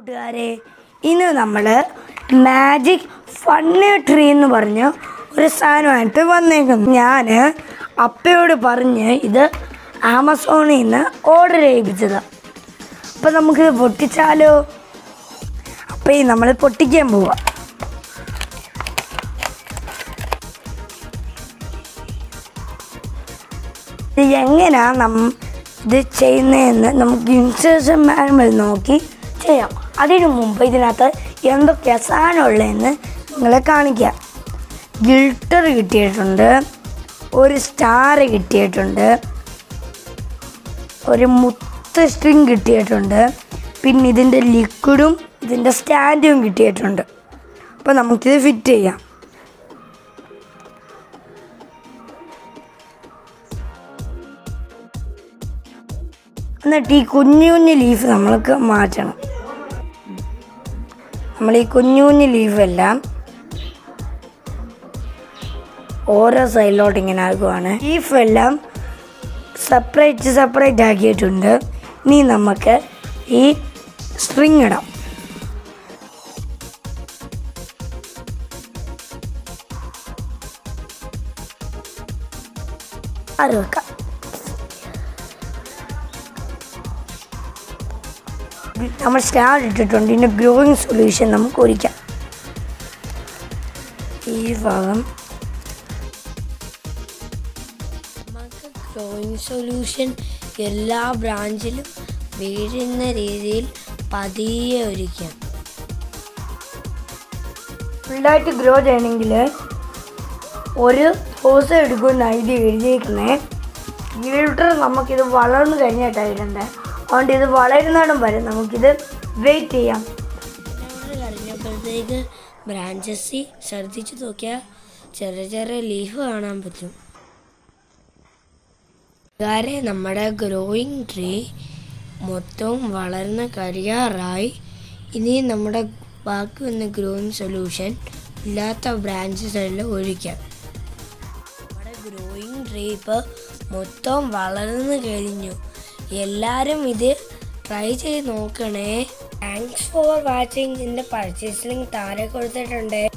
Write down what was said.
കൂട്ടുകാരെ ഇന്ന് നമ്മൾ മാജിക് ഫണ്ണി ട്രീ എന്ന് പറഞ്ഞ് ഒരു സാധനമായിട്ട് വന്നേക്കുന്നു ഞാൻ അപ്പയോട് പറഞ്ഞ് ഇത് ആമസോണിൽ നിന്ന് ഓർഡർ ചെയ്യിപ്പിച്ചതാണ് അപ്പം നമുക്കിത് പൊട്ടിച്ചാലോ അപ്പം ഈ നമ്മൾ പൊട്ടിക്കാൻ പോവാ ഇത് എങ്ങനെയാ നം ഇത് ചെയ്യുന്നതെന്ന് നമുക്ക് ഇൻസ്ട്രക്ഷൻ മാനുവൽ നോക്കി ചെയ്യാം അതിനു മുമ്പ് ഇതിനകത്ത് എന്തൊക്കെയാണ് സാധനം ഉള്ളതെന്ന് നിങ്ങളെ കാണിക്കാം ഗിൽട്ടർ കിട്ടിയിട്ടുണ്ട് ഒരു സ്റ്റാർ കിട്ടിയിട്ടുണ്ട് ഒരു മുത്ത് സ്ട്രിങ് കിട്ടിയിട്ടുണ്ട് പിന്നെ ഇതിൻ്റെ ലിക്വിഡും ഇതിൻ്റെ സ്റ്റാൻഡും കിട്ടിയിട്ടുണ്ട് അപ്പോൾ നമുക്കിത് ഫിറ്റ് ചെയ്യാം എന്നിട്ട് ഈ കുഞ്ഞു കുഞ്ഞു ലീഫ് നമ്മൾക്ക് മാറ്റണം നമ്മൾ ഈ കുഞ്ഞു കുഞ്ഞു ലീഫെല്ലാം ഓരോ സൈഡിലോട്ട് ഇങ്ങനെ ആക്കുവാണ് ലീഫെല്ലാം സെപ്പറേറ്റ് സെപ്പറേറ്റ് ആക്കിയിട്ടുണ്ട് ഇനി നമുക്ക് ഈ സ്ട്രിങ് ഇടാം അത് വെക്കാം നമ്മൾ സ്റ്റാർ ഇട്ടിട്ടുണ്ട് ഇതിൻ്റെ ഗ്രോയിങ് സൊല്യൂഷൻ നമുക്ക് ഒഴിക്കാം ഈ ഭാഗം നമുക്ക് ഗ്രോയിങ് സൊല്യൂഷൻ എല്ലാ ബ്രാഞ്ചിലും വീഴുന്ന രീതിയിൽ പതിയെ ഒരിക്കാം ഫുള്ളായിട്ട് ഗ്രോ ചെയ്യണമെങ്കിൽ ഒരു ദിവസം എടുക്കുമെന്ന് ഐഡിയ എഴുതിയിരിക്കുന്നേ ഗിൽട്ടർ നമുക്കിത് വളർന്നു കഴിഞ്ഞിട്ടാണ് ഇടണ്ടേ അതുകൊണ്ട് ഇത് വളരുന്നിടം വരെ നമുക്കിത് വെയിറ്റ് ചെയ്യാം ഞങ്ങൾ കഴിഞ്ഞപ്പോഴത്തേക്ക് ബ്രാഞ്ചസിൽ ശ്രദ്ധിച്ച് നോക്കിയാൽ ചെറിയ ചെറിയ ലീഫ് കാണാൻ പറ്റും കാരെ നമ്മുടെ ഗ്രോയിങ് ട്രീ മൊത്തവും വളർന്ന് കഴിയാറായി ഇനി നമ്മുടെ ബാക്കി വന്ന ഗ്രോയിങ് സൊല്യൂഷൻ ഇല്ലാത്ത ബ്രാഞ്ചസിൽ ഒഴിക്കാം നമ്മുടെ ഗ്രോയിങ് ട്രീ ഇപ്പോൾ മൊത്തം വളർന്നു കഴിഞ്ഞു എല്ലാവരും ഇത് ട്രൈ ചെയ്ത് നോക്കണേ താങ്ക്സ് ഫോർ വാച്ചിങ് ഇതിൻ്റെ പർച്ചേസ് ലിങ്ക് താഴെ കൊടുത്തിട്ടുണ്ട്